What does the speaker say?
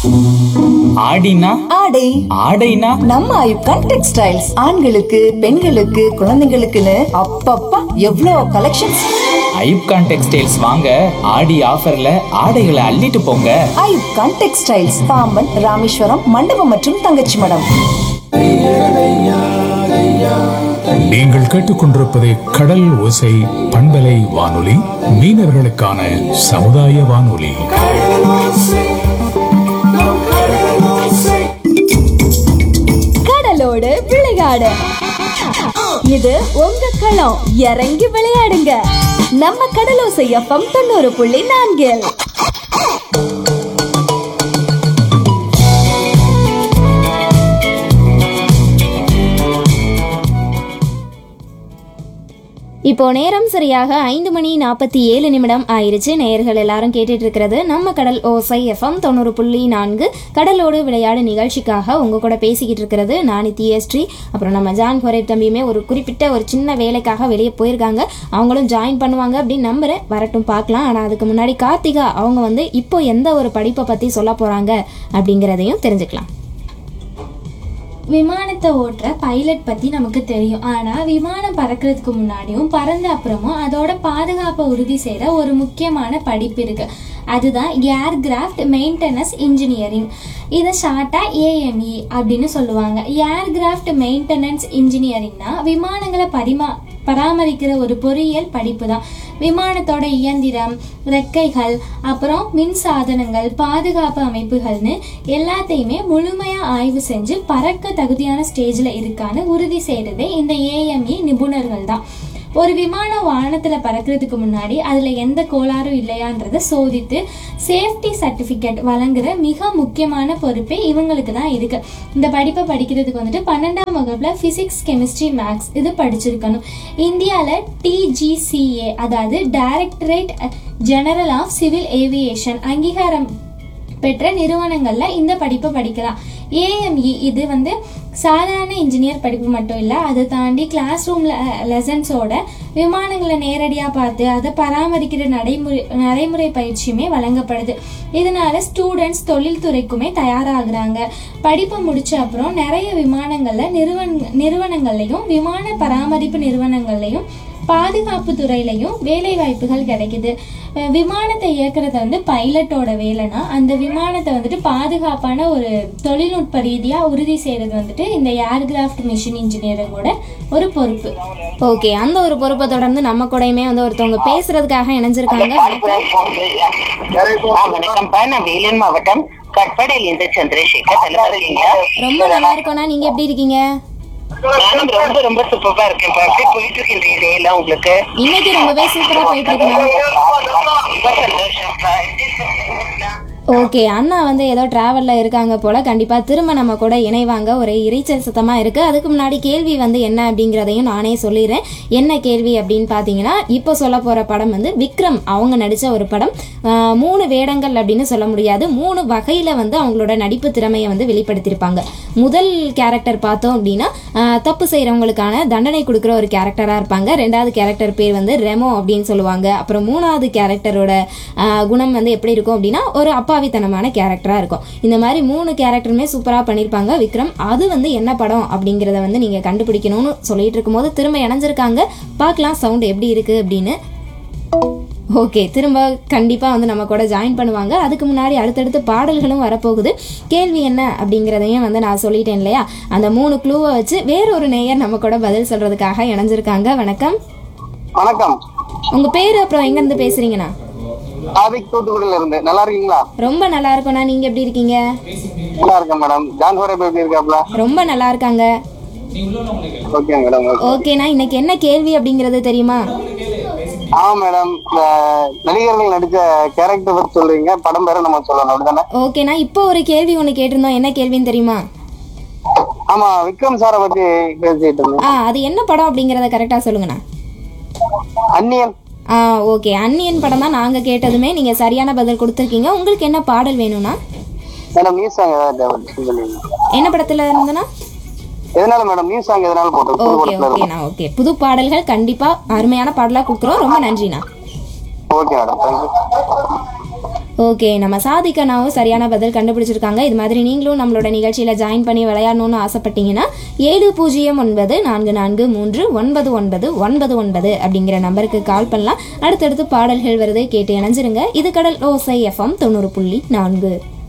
ஆடினா ஆடை ஆடைனா நம்ம ஐப்கான் டெக்ஸ்டைல்ஸ் ஆண்களுக்கு பெண்களுக்கு குழந்தைங்களுக்குன்னு அப்பப்பா எவ்வளோ கலெக்ஷன்ஸ் ஐப்கான் டெக்ஸ்டைல்ஸ் வாங்க ஆடி ஆஃபர்ல ஆடைகளை அள்ளிட்டு போங்க ஐப்கான் டெக்ஸ்டைல்ஸ் பாம்பன் ராமேஸ்வரம் மண்டபம் மற்றும் தங்கச்சி மடம் நீங்கள் கேட்டுக்கொண்டிருப்பது கடல் ஓசை பண்பலை வானொலி மீனவர்களுக்கான சமுதாய வானொலி கடலோடு விளையாடு இது உங்க களம் இறங்கி விளையாடுங்க நம்ம கடலோசை எஃப்எம் தொண்ணூறு புள்ளி நான்கில் இப்போ நேரம் சரியாக ஐந்து மணி நாற்பத்தி ஏழு நிமிடம் ஆயிருச்சு நேயர்கள் எல்லாரும் கேட்டுட்டு இருக்கிறது நம்ம கடல் ஓசை எஃப்எம் தொண்ணூறு புள்ளி நான்கு கடலோடு விளையாடு நிகழ்ச்சிக்காக உங்க கூட பேசிக்கிட்டு இருக்கிறது நானி தியஸ்ரீ அப்புறம் நம்ம ஜான் ஹொரேப் தம்பியுமே ஒரு குறிப்பிட்ட ஒரு சின்ன வேலைக்காக வெளியே போயிருக்காங்க அவங்களும் ஜாயின் பண்ணுவாங்க அப்படின்னு நம்புறேன் வரட்டும் பார்க்கலாம் ஆனால் அதுக்கு முன்னாடி கார்த்திகா அவங்க வந்து இப்போ எந்த ஒரு படிப்பை பற்றி சொல்ல போறாங்க அப்படிங்கிறதையும் தெரிஞ்சுக்கலாம் விமானத்தை ஓட்டுற பைலட் பத்தி நமக்கு தெரியும் ஆனா விமானம் பறக்கிறதுக்கு முன்னாடியும் பறந்த அப்புறமும் அதோட பாதுகாப்பை உறுதி செய்யற ஒரு முக்கியமான படிப்பு இருக்கு அதுதான் ஏர்கிராஃப்ட் மெயின்டெனன்ஸ் இன்ஜினியரிங் இதை ஷார்ட்டா ஏஎம்இ அப்படின்னு சொல்லுவாங்க ஏர்கிராஃப்ட் மெயின்டெனன்ஸ் இன்ஜினியரிங்னா விமானங்களை பரிமா பராமரிக்கிற ஒரு பொறியியல் படிப்பு தான் விமானத்தோட இயந்திரம் ரெக்கைகள் அப்புறம் மின் சாதனங்கள் பாதுகாப்பு அமைப்புகள்னு எல்லாத்தையுமே முழுமையா ஆய்வு செஞ்சு பறக்க தகுதியான ஸ்டேஜ்ல இருக்கான்னு உறுதி செய்யறதே இந்த ஏஎம்இ நிபுணர்கள் தான் ஒரு விமானம் வானத்துல பறக்கிறதுக்கு முன்னாடி அதுல எந்த கோளாறும் இல்லையான்றத சோதித்து சேஃப்டி சர்டிபிகேட் வழங்குற மிக முக்கியமான பொறுப்பே இவங்களுக்கு தான் இருக்கு இந்த படிப்பை படிக்கிறதுக்கு வந்துட்டு பன்னெண்டாம் வகுப்புல பிசிக்ஸ் கெமிஸ்ட்ரி மேக்ஸ் இது படிச்சிருக்கணும் இந்தியால டிஜிசிஏ அதாவது directorate general of civil aviation அங்கீகாரம் பெற்ற நிறுவனங்கள்ல இந்த படிப்பை படிக்கலாம் ஏஎம்இ இது வந்து சாதாரண இன்ஜினியர் படிப்பு மட்டும் இல்லை அதை தாண்டி கிளாஸ் ரூம்ல லெசன்ஸோட விமானங்களை நேரடியாக பார்த்து அதை பராமரிக்கிற நடைமுறை நடைமுறை பயிற்சியுமே வழங்கப்படுது இதனால ஸ்டூடெண்ட்ஸ் தொழில்துறைக்குமே தயாராகிறாங்க படிப்பு முடிச்ச அப்புறம் நிறைய விமானங்கள்ல நிறுவன நிறுவனங்கள்லையும் விமான பராமரிப்பு நிறுவனங்கள்லையும் பாதுகாப்பு துறையிலையும் வேலை வாய்ப்புகள் கிடைக்குது அஹ் விமானத்தை இயக்குறது வந்து பைலட்டோட வேலைனா அந்த விமானத்தை வந்துட்டு பாதுகாப்பான ஒரு தொழில்நுட்ப ரீதியா உறுதி செய்யறது வந்துட்டு இந்த ஏர்கிராஃப்ட் மிஷின் இன்ஜினியரிங்கோட ஒரு பொறுப்பு ஓகே அந்த ஒரு பொறுப்பை தொடர்ந்து நம்ம கூடயுமே வந்து ஒருத்தவங்க பேசுறதுக்காக இணைஞ்சிருக்காங்க ஆ, வணக்கம்ப்பா நான் வேலூர் மாவட்டம் கட்படையிலிருந்து சந்திரசேகர் நல்லா இருக்கீங்க ரொம்ப நல்லா இருக்கோண்ணா நீங்க எப்படி இருக்கீங்க நானும் ரொம்ப ரொம்ப சூப்பரா இருக்கேன்ப்பா எப்படி போயிட்டு இருக்கு இந்த டே எல்லாம் உங்களுக்கு இன்னைக்கு ரொம்பவே சூப்பரா போயிட்டு இருக்குண்ணா ரொம்ப சந்தோஷம்ப்பா எப்படி இருக்கீங்க? ஓகே அண்ணா வந்து ஏதோ டிராவல்ல இருக்காங்க போல கண்டிப்பா திரும்ப நம்ம கூட இணைவாங்க ஒரே இறைச்சல் சத்தமா இருக்கு அதுக்கு முன்னாடி கேள்வி வந்து என்ன அப்படிங்கிறதையும் நானே சொல்லிடுறேன் என்ன கேள்வி அப்படின்னு பாத்தீங்கன்னா இப்போ சொல்ல போற படம் வந்து விக்ரம் அவங்க நடிச்ச ஒரு படம் ஆஹ் மூணு வேடங்கள் அப்படின்னு சொல்ல முடியாது மூணு வகையில வந்து அவங்களோட நடிப்பு திறமையை வந்து வெளிப்படுத்தியிருப்பாங்க முதல் கேரக்டர் பார்த்தோம் அப்படின்னா ஆஹ் தப்பு செய்யறவங்களுக்கான தண்டனை கொடுக்குற ஒரு கேரக்டரா இருப்பாங்க ரெண்டாவது கேரக்டர் பேர் வந்து ரெமோ அப்படின்னு சொல்லுவாங்க அப்புறம் மூணாவது கேரக்டரோட குணம் வந்து எப்படி இருக்கும் அப்படின்னா ஒரு அப்பாவித்தனமான கேரக்டரா இருக்கும் இந்த மாதிரி மூணு கேரக்டருமே சூப்பரா பண்ணியிருப்பாங்க விக்ரம் அது வந்து என்ன படம் அப்படிங்கிறத வந்து நீங்க கண்டுபிடிக்கணும்னு சொல்லிட்டு இருக்கும்போது திரும்ப இணைஞ்சிருக்காங்க பார்க்கலாம் சவுண்ட் எப்படி இருக்கு அப்படின்னு ஓகே திரும்ப கண்டிப்பாக வந்து நம்ம கூட ஜாயின் பண்ணுவாங்க அதுக்கு முன்னாடி அடுத்தடுத்து பாடல்களும் வரப்போகுது கேள்வி என்ன அப்படிங்கிறதையும் வந்து நான் சொல்லிட்டேன் இல்லையா அந்த மூணு க்ளூவை வச்சு வேறொரு நேயர் நம்ம கூட பதில் சொல்றதுக்காக இணைஞ்சிருக்காங்க வணக்கம் வணக்கம் உங்க பேர் அப்புறம் எங்கேருந்து பேசுறீங்கண்ணா ஆதிக் தூத்துக்குடியில இருந்து நல்லா இருக்கீங்களா ரொம்ப நல்லா இருக்கோண்ணா நீங்க எப்படி இருக்கீங்க நல்லா இருக்கேன் மேடம் ஜான் ஹோரேப் எப்படி இருக்காப்ல ரொம்ப நல்லா இருக்காங்க ஓகே மேடம் ஓகே ஓகேண்ணா இன்னைக்கு என்ன கேள்வி அப்படிங்கிறது தெரியுமா ஆமா மேடம் இந்த நடிகர்கள் நடிச்ச கேரக்டர் பத்தி சொல்றீங்க படம் பேரை நம்ம சொல்லணும் அப்படிதானே ஓகேண்ணா இப்போ ஒரு கேள்வி ஒன்று கேட்டிருந்தோம் என்ன கேள்வின்னு தெரியுமா ஆமா விக்ரம் சாரை பத்தி பேசிட்டு இருந்தேன் ஆ அது என்ன படம் அப்படிங்கிறத கரெக்டாக சொல்லுங்கண்ணா அந்நியன் ஆ ஓகே அன்னியன் படம் தான் நாங்கள் கேட்டதுமே நீங்கள் சரியான பதில் கொடுத்துருக்கீங்க உங்களுக்கு என்ன பாடல் வேணும்னா மேடம் நியூஸ் சாங் ஏதாவது சொல்லுங்க என்ன படத்தில் இருந்ததுன்னா எதனால மேடம் நியூஸ் சாங் எதனால போட்டு புது ஓகே படத்துல ஓகேண்ணா ஓகே புது பாடல்கள் கண்டிப்பாக அருமையான பாடலாக கொடுக்குறோம் ரொம்ப நன்றிண்ணா ஓகே மேடம் தேங்க்யூ ஓகே நம்ம சாதிக்கனாவும் சரியான பதில் கண்டுபிடிச்சிருக்காங்க இது மாதிரி நீங்களும் நம்மளோட நிகழ்ச்சியில் ஜாயின் பண்ணி விளையாடணும்னு ஆசைப்பட்டீங்கன்னா ஏழு பூஜ்ஜியம் ஒன்பது நான்கு நான்கு மூன்று ஒன்பது ஒன்பது ஒன்பது ஒன்பது அப்படிங்கிற நம்பருக்கு கால் பண்ணலாம் அடுத்தடுத்து பாடல்கள் வருது கேட்டு இணைஞ்சிருங்க இது கடல் ஓசை எஃப்எம் தொண்ணூறு புள்ளி நான்கு